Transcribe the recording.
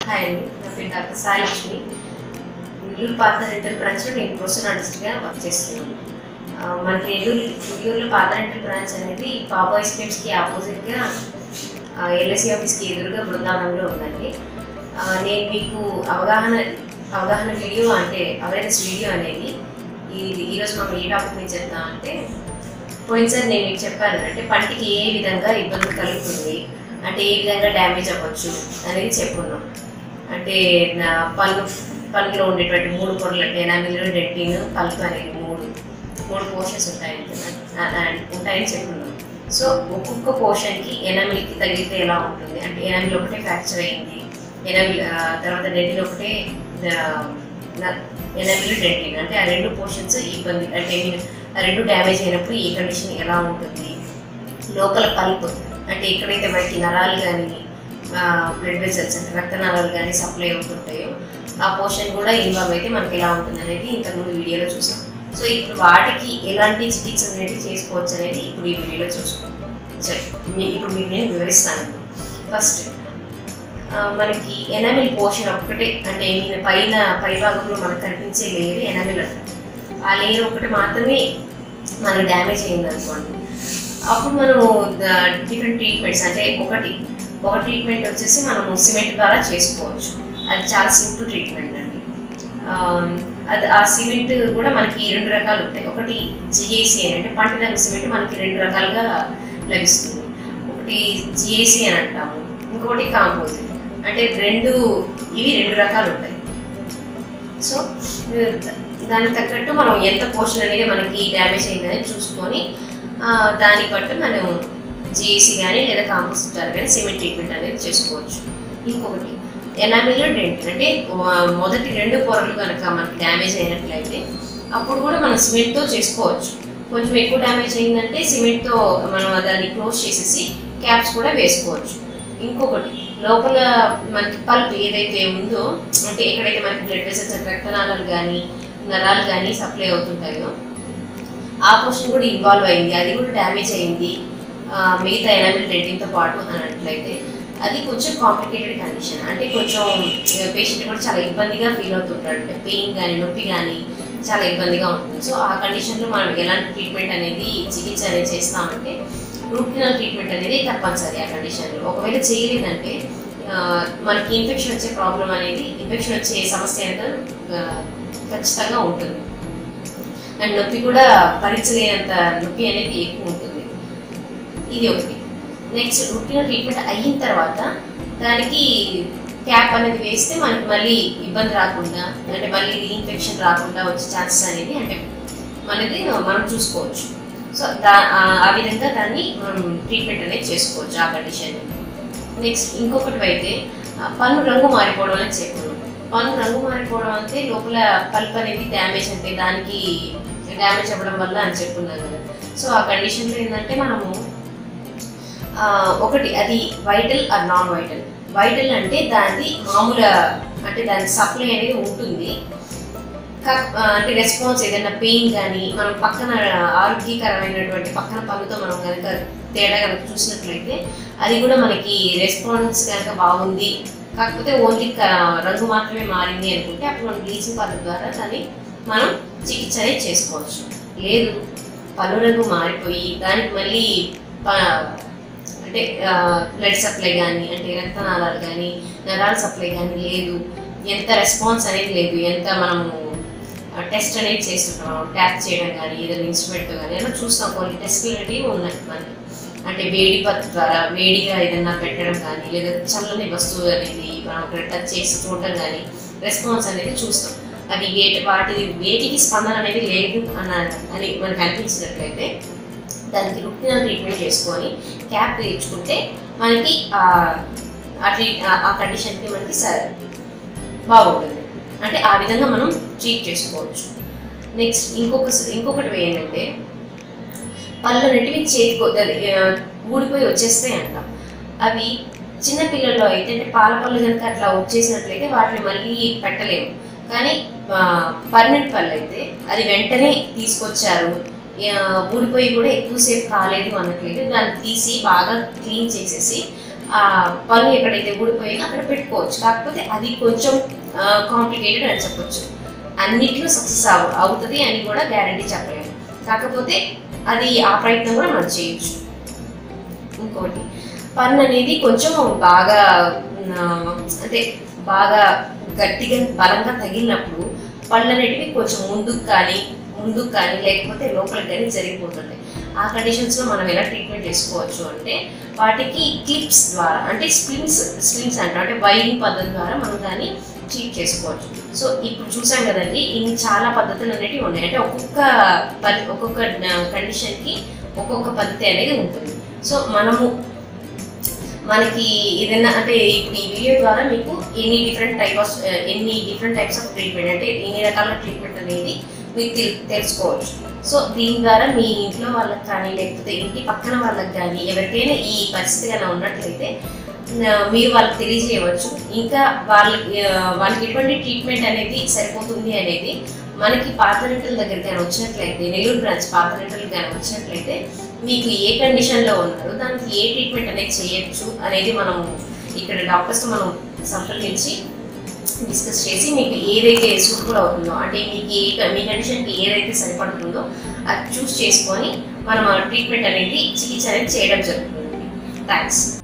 hi అండి నా పేరు డాక్టర్ సాయి లక్ష్మి నెల్లూరు పాత రెంటల్ బ్రాంచ్లో నేను ప్రొఫెషనల్ ఆర్టిస్ట్గా వర్క్ చేస్తున్నాను ఆ, మనకి నెల్లూరు నెల్లూరులో పాత రెంటల్ బ్రాంచ్ అనేది బాబాయ్ స్టెప్స్కి ఆపోజిట్గా ఎల్ఐసి ఆఫీస్కి ఎదురుగా బృందావనంలో ఉందండి ఆ, నేను మీకు అవగాహన అవగాహన వీడియో అంటే అవేర్నెస్ వీడియో అనేది ఇది ఈరోజు మనం ఏ టాపిక్ మీద చెప్తామంటే పోయినసారి నేను మీకు చెప్పాను అంటే పంటికి ఏ విధంగా ఇబ్బంది కలుగుతుంది అంటే ఏ విధంగా డ్యామేజ్ అవ్వచ్చు అనేది చెప్పుకున్నాం అంటే నా పళ్ళు పళ్ళులో ఉండేటువంటి మూడు పొరలు అంటే ఎనామిల్ డెంటిన్ పల్పు అనేది మూడు మూడు పోర్షన్స్ ఉంటాయని ఆ- ఆ- ఉంటాయని చెప్పుకున్నాం సో ఒక్కొక్క పోర్షన్కి ఎనామిల్కి తగిలితే ఎలా ఉంటుంది అంటే ఎనామిల్ ఒకటే ఫ్రాక్చర్ అయింది ఎనామిల్ ఆ, తర్వాత డెంటిన్ ఒకటే ఎనామిల్ డెంటిన్ అంటే ఆ రెండు పోర్షన్స్ ఇబ్బంది అంటే I mean, ఆ రెండు డ్యామేజ్ అయినప్పుడు ఈ కండిషన్ ఎలా ఉంటుంది లోపల పల్ప్ అంటే ఎక్కడైతే మనకి నరాలు కానీ బ్లడ్ వెసల్స్ అంటే రక్తనాళాలు కానీ సప్లై అవుతుంటాయో ఆ పోర్షన్ కూడా ఇన్వాల్వ్ అయితే మనకి ఎలా ఉంటుంది అనేది ఇంతకుముందు వీడియోలో చూసాం సో ఇప్పుడు వాటికి ఎలాంటి చికిత్స అనేది చేసుకోవచ్చు అనేది ఇప్పుడు ఈ వీడియోలో చూసుకుంటాం సరే మీ- ఇప్పుడు మీకు నేను వివరిస్తాను ఫస్ట్ మనకి ఎనామిల్ పోర్షన్ ఒక్కటే అంటే మీన పైన పై భాగంలో మనకు కనిపించే లేయర్ ఎనామిల్ అంటారు ఆ లేయర్ ఒకటి మాత్రమే మనకు డ్యామేజ్ అయింది అనుకోండి అప్పుడు మనము డిఫరెంట్ ట్రీట్మెంట్స్ అంటే ఒకటి ఒక ట్రీట్మెంట్ వచ్చేసి మనము సిమెంట్ ద్వారా చేసుకోవచ్చు అది చాలా సింపుల్ ట్రీట్మెంట్ అండి ఆ, అది ఆ సిమెంట్ కూడా మనకి రెండు రకాలు ఉంటాయి ఒకటి జిఏసి అని అంటే పంట రంగు సిమెంట్ మనకి రెండు రకాలుగా లభిస్తుంది ఒకటి జిఏసి అని అంటాము ఇంకొకటి కాంపోజిట్ అంటే రెండు ఇవి రెండు రకాలు ఉంటాయి సో దానికి తగ్గట్టు మనం ఎంత పోర్షన్ అనేది మనకి డ్యామేజ్ అయిందని చూసుకొని ఆ, దాన్ని బట్టి మనం జిఎసి కానీ లేదా కాంపోజిట్ కానీ సిమెంట్ ట్రీట్మెంట్ అనేది చేసుకోవచ్చు ఇంకొకటి ఎనామిల్ డెంట్ అంటే ఆ, మొదటి రెండు పొరలు కనుక మనకి డ్యామేజ్ అయినట్లయితే అప్పుడు కూడా మనం సిమెంట్తో చేసుకోవచ్చు కొంచెం ఎక్కువ డ్యామేజ్ అయిందంటే సిమెంట్తో మనం దాన్ని క్లోజ్ చేసేసి క్యాప్స్ కూడా వేసుకోవచ్చు ఇంకొకటి లోపల మనకి పల్ప్ ఏదైతే ఉందో అంటే ఎక్కడైతే మనకి బ్లడ్ వెసల్స్ రక్తనాళాలు కానీ నరాలు కానీ సప్లై అవుతుంటాయో ఆ పోర్షన్ కూడా ఇన్వాల్వ్ అయింది అది కూడా డ్యామేజ్ అయింది ఆ, మిగతా ఎనామిల్ డెంటింగ్తో పాటు అన్నట్లయితే అది కొంచెం కాంప్లికేటెడ్ కండిషన్ అంటే కొంచెం పేషెంట్ కూడా చాలా ఇబ్బందిగా ఫీల్ అవుతుంటాడు అంటే పెయిన్ కానీ నొప్పి కానీ చాలా ఇబ్బందిగా ఉంటుంది సో ఆ కండిషన్లో మనం ఎలాంటి ట్రీట్మెంట్ అనేది చికిత్స అనేది చేస్తామంటే రూట్ కెనాల్ ట్రీట్మెంట్ అనేది తప్పనిసరి ఆ కండిషన్లో ఒకవేళ చేయలేదంటే ఆ, మనకి ఇన్ఫెక్షన్ వచ్చే ప్రాబ్లం అనేది ఇన్ఫెక్షన్ వచ్చే సమస్య అనేది ఆ, ఖచ్చితంగా ఉంటుంది అండ్ నొప్పి కూడా భరించలేనంత నొప్పి అనేది ఎక్కువ ఉంటుంది ఇది ఒకటి నెక్స్ట్ రొటీన్ ట్రీట్మెంట్ అయిన తర్వాత దానికి క్యాప్ అనేది వేస్తే మనకి మళ్ళీ ఇబ్బంది రాకుండా అంటే మళ్ళీ ఇన్ఫెక్షన్ రాకుండా వచ్చే ఛాన్సెస్ అనేది అంటే మనది మనం చూసుకోవచ్చు సో దా ఆ- ఆ విధంగా దాన్ని మనం ట్రీట్మెంట్ అనేది చేసుకోవచ్చు ఆ కండిషన్ నెక్స్ట్ ఇంకొకటి అయితే ఆ, పన్ను రంగు మారిపోవడం అని చెప్పాను పన్ను రంగు మారిపోవడం అంటే లోపల పల్ప్ అనేది డ్యామేజ్ అంటే దానికి డ్యామేజ్ అవ్వడం వల్ల అని చెప్పున్నాను కదా సో ఆ కండిషన్లో ఏంటంటే మనము ఆ, ఒకటి అది vital or non vital vital అంటే దాని మామూలు అంటే దాని సప్లై అనేది ఉంటుంది కా- ఆ, అంటే రెస్పాన్స్ ఏదైనా పెయిన్ కానీ మనం పక్కన ఆరోగ్యకరమైనటువంటి పక్కన పనులతో మనం కనుక తేడా కనుక చూసినట్లయితే అది కూడా మనకి రెస్పాన్స్ కనుక బాగుంది కాకపోతే ఓన్లీ రంగు మాత్రమే మారింది అనుకుంటే అప్పుడు మనం బ్లీచింగ్ పద్ధతి ద్వారా దాన్ని మనం చికిత్స అనేది చేసుకోవచ్చు లేదు పలు రంగు మారిపోయి దానికి మళ్ళీ ప- అంటే బ్లడ్ సప్లై కానీ అంటే రక్తనాళాలు కానీ నరాల సప్లై కానీ లేదు ఎంత రెస్పాన్స్ అనేది లేదు ఎంత మనము టెస్ట్ అనేది చేస్తుంటాం ట్యాప్ చేయడం కానీ ఏదైనా ఇన్స్ట్రుమెంట్ కానీ ఏదైనా చూస్తాం కొన్ని టెస్టులు అనేవి ఉన్నాయి మనకి అంటే వేడి పద్ధతి ద్వారా వేడిగా ఏదైనా పెట్టడం కానీ లేదా చల్లని వస్తువు అనేది మనం అక్కడ టచ్ చేసి చూడడం కానీ రెస్పాన్స్ అనేది చూస్తాం అది వేటి వాటి వేటికి స్పందన అనేది లేదు అన్న అని మనకు అనిపించినట్లయితే దానికి రుక్మిన ట్రీట్మెంట్ చేసుకొని క్యాప్ తెచ్చుకుంటే మనకి ఆ ఆ ట్రీట్ ఆ- ఆ కండిషన్కి మనకి సరే బాగుంటుంది అంటే ఆ విధంగా మనం ట్రీట్ చేసుకోవచ్చు నెక్స్ట్ ఇంకొక ఇంకొకటి ఏంటంటే పళ్ళు అనేటివి చేతికి అది, ఆ, ఊడిపోయి వచ్చేస్తాయి అంటాం అవి చిన్న పిల్లల్లో అయితే అంటే పాల పళ్ళు కనుక అట్లా వచ్చేసినట్లయితే వాటిని మళ్ళీ పెట్టలేము కానీ పర్మనెంట్ పళ్ళు అయితే అది వెంటనే తీసుకొచ్చారు ఆ, ఊడిపోయి కూడా ఎక్కువసేపు కాలేదు అన్నట్లయితే దాన్ని తీసి బాగా క్లీన్ చేసేసి ఆ పన్ను ఎక్కడైతే ఊడిపోయిందో అక్కడ పెట్టుకోవచ్చు కాకపోతే అది కొంచెం కాంప్లికేటెడ్ అని చెప్పొచ్చు అన్నిట్లో సక్సెస్ అవు అవుతుంది అని కూడా గ్యారంటీ చెప్పలేము కాకపోతే అది ఆ ప్రయత్నం కూడా మనం చేయొచ్చు ఇంకోటి పన్ను అనేది కొంచెం బాగా ఆ, అంటే బాగా గట్టిగా బలంగా తగిలినప్పుడు పళ్ళు అనేటివి కొంచెం ముందుకు కానీ ముందుకు కానీ లేకపోతే లోపలికి కానీ జరిగిపోతుంది ఆ కండిషన్స్లో మనం ఎలా ట్రీట్మెంట్ చేసుకోవచ్చు అంటే వాటికి క్లిప్స్ ద్వారా అంటే స్ప్రింగ్స్ స్ప్రింగ్స్ అంటారు అంటే వైరింగ్ పద్ధతి ద్వారా మనం దాన్ని ట్రీట్ చేసుకోవచ్చు సో ఇప్పుడు చూసాం కదండి ఇన్ని చాలా పద్ధతులు అనేటివి ఉన్నాయి అంటే ఒక్కొక్క పరి ఒక్కొక్క కండిషన్కి ఒక్కొక్క పద్ధతి అనేది ఉంటుంది సో మనము మనకి ఏదైనా అంటే ఇప్పుడు ఈ వీడియో ద్వారా మీకు ఎన్ని డిఫరెంట్ టైప్ ఆఫ్ ఎన్ని డిఫరెంట్ టైప్స్ ఆఫ్ ట్రీట్మెంట్ అంటే ఎన్ని రకాల ట్రీట్మెంట్ అనేది మీకు తెలు తెలుసుకోవచ్చు సో దీని ద్వారా మీ ఇంట్లో వాళ్ళకి కానీ లేకపోతే ఇంటి పక్కన వాళ్ళకి కానీ ఎవరికైనా ఈ పరిస్థితి కానీ ఉన్నట్లయితే ఆ, మీరు వాళ్ళకి తెలియజేయవచ్చు ఇంకా వాళ్ళకి ఆ, వాళ్ళకి ఎటువంటి ట్రీట్మెంట్ అనేది సరిపోతుంది అనేది మనకి పాతరెంటల్ దగ్గర కానీ వచ్చినట్లయితే నెల్లూరు బ్రాంచ్ పాతరెంటల్ కానీ వచ్చినట్లయితే మీకు ఏ కండిషన్లో ఉన్నారో దానికి ఏ ట్రీట్మెంట్ అనేది చేయొచ్చు అనేది మనం ఇక్కడ డాక్టర్స్తో మనం సంప్రదించి డిస్కస్ చేసి మీకు ఏదైతే సూటబుల్ అవుతుందో అంటే మీకు ఏ మీ కండిషన్కి ఏదైతే సరిపడుతుందో అది చూస్ చేసుకొని మనం ట్రీట్మెంట్ అనేది చికిత్స అనేది చేయడం జరుగుతుంది థ్యాంక్స్